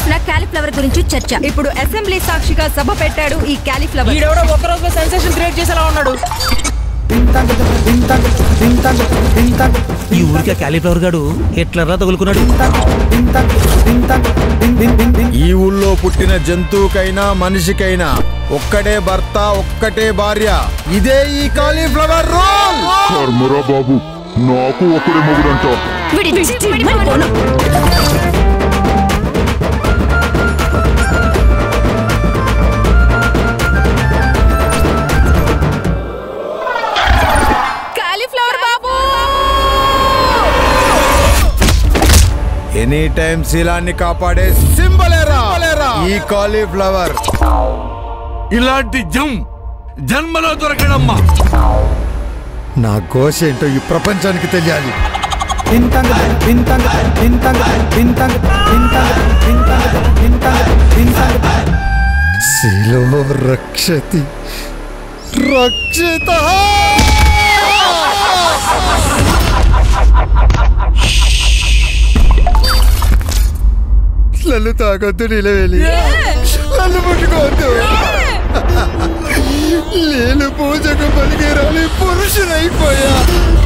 చూసిన క్యాలిఫ్లవర్ గురించి చర్చ ఇప్పుడు అసెంబ్లీ సాక్షిగా సభ పెట్టాడు ఈ క్యాలీఫ్లవర్ వీడెవడో ఒక్క రోజులో సెన్సేషన్ క్రియేట్ చేసేలా ఉన్నాడు ఈ ఊరికి క్యాలీఫ్లవర్ గాడు హిట్లర్లా తగులుకున్నాడు ఈ ఊళ్ళో పుట్టిన జంతువుకైనా మనిషికైనా ఒక్కటే భర్త ఒక్కటే భార్య ఇదే ఈ కాలీఫ్లవర్ రోల్ కర్మరా బాబు నాకు ఒకడే మొగుడంట వీడి దిష్టి మడిపోను. క్యాలీఫ్లవర్ బాబు ఎనీ టైం శీలాన్ని కాపాడే సింబలేరా ఈ కాలీఫ్లవర్ ఇలాంటి జం జన్మలో దొరకడమ్మా నా ఘోష ఏంటో ఈ ప్రపంచానికి తెలియాలి శీలో రక్షతి రక్షిత నన్ను తాగొద్దు నిలవేలి నన్ను ముట్టుకోవద్దు నేను పూజకు పలికి రాని పురుషునైపోయా